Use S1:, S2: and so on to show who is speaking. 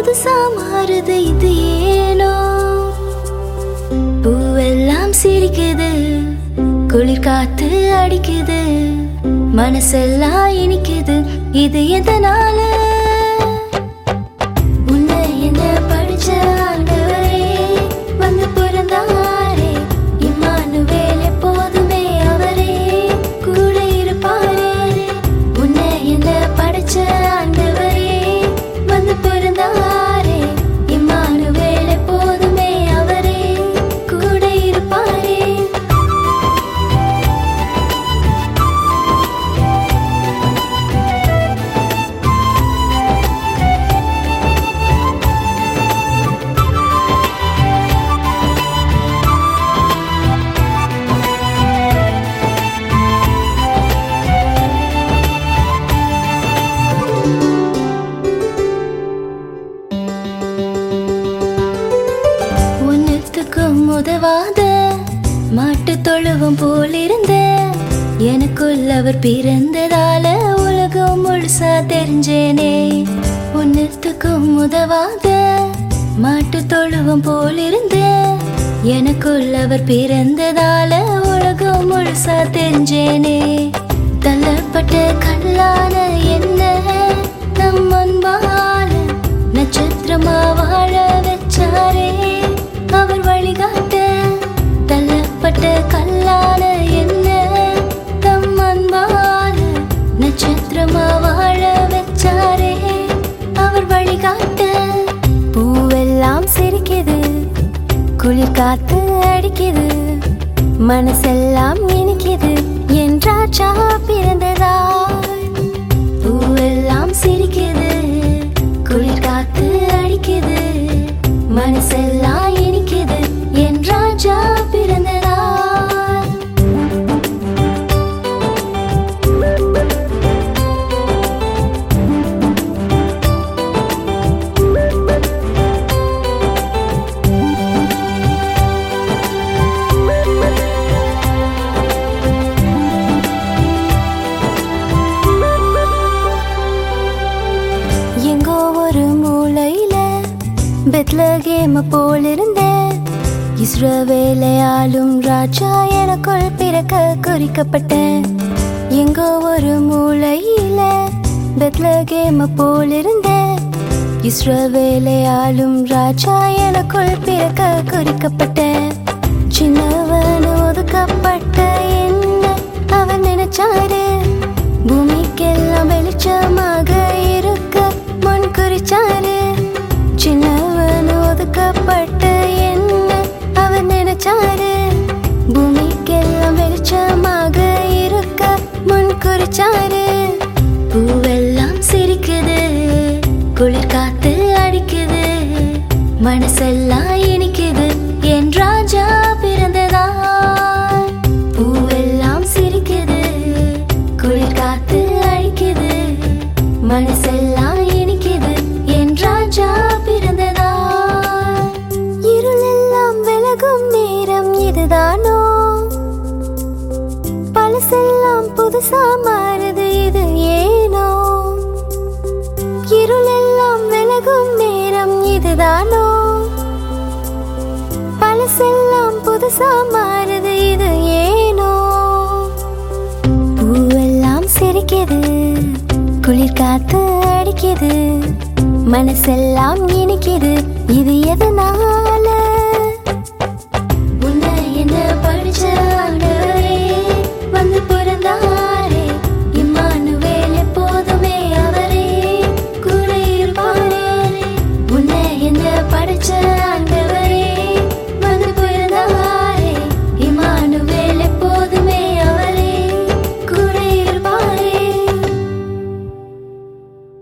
S1: புதுசா மாறுது இது ஏனோ பூவெல்லாம் சிரிக்குது குளிர் காத்து அடிக்குது மனசெல்லாம் இனிக்குது இது எதனால உன்னை என்ன படிச்ச ஆண்டவரே வந்து பிறந்தாரே இம்மானுவேல் எப்போதுமே அவரே கூட இருப்பாரே உன்னை என்ன படிச்ச ஆண்டவரே வந்து பிறந்தாரே இம்மானுவேல் எப்போதுமே அவரே கூட இருப்பாரே ஒன்னுத்துக்கும் உதவாத மாட்டு தொழுவம் போல் இருந்த எனக்குள் அவர் பிறந்ததால உலகம் முழுசா தெரிஞ்சேனே ஒன்னுத்துக்கும் உதவாத மாட்டு தொழுவம் போல் இருந்த எனக்குள் அவர் பிறந்ததால உலகம் முழுசா தெரிஞ்சேனே தள்ளப்பட்ட கல்லான என்ன நம் அன்பான நட்சத்திரமா வாழ வச்சாரே அவர் வழிகாட்ட தள்ளப்பட்ட கல்லான என்ன தம் அன்பான நட்சத்திரமா வாழ வச்சாரே அவர் வழிகாட்ட பூவெல்லாம் சிரிக்குது குளிர் காத்து அடிக்குது மனசெல்லாம் இனிக்குது என் ராஜா பிறந்ததா பூவெல்லாம் சிரிக்குது குளிர் காத்து அடிக்குது மனசெல்லாம் இனிக்குது என் ராஜா பிறந்ததா எங்கோ ஒரு மூலையில பெத்லகேம போல் இருந்த இஸ்ரவேலையாலும் ராஜா எனக்குள் பிறக்க குறிக்கப்பட்டேன் எங்கோ ஒரு மூலையில பெத்லகேம போல் இருந்த இஸ்ரவேலையாலும் ராஜா எனக்குள் பிறக்க குறிக்கப்பட்டேன் சின்னவன் ஒதுக்கப்பட்ட என்ன அவன் நினைச்சாரு பூமிக்கெல்லாம் வெளிச்சமாக இருக்க முன் குறிச்சாரு சின்னவன் ஒதுக்கப்பட்ட என்ன அவர் நினைச்சாரு பூமிக்கெல்லாம் வெளிச்சமாக இருக்க முன் குறிச்சாரு பூவெல்லாம் சிரிக்குது குளிர் காத்து அடிக்குது மனசெல்லாம் இனிக்குது என் ராஜா பிறந்ததா பூவெல்லாம் சிரிக்குது குளிர் காத்து அடிக்குது மனசெல்லாம் இனிக்குது என் ராஜா பிறந்ததா இருளெல்லாம் விலகும் நேரம் இதுதானோ பழசெல்லாம் புதுசா மாறுது இது ஏனோ இருளெல்லாம் விலகும் நேரம் இதுதானோ பழசெல்லாம் புதுசா மாறுது இது ஏனோ பூவெல்லாம் சிரிக்குது குளிர் காத்து அடிக்குது மனசெல்லாம் இனிக்குது இது எதனால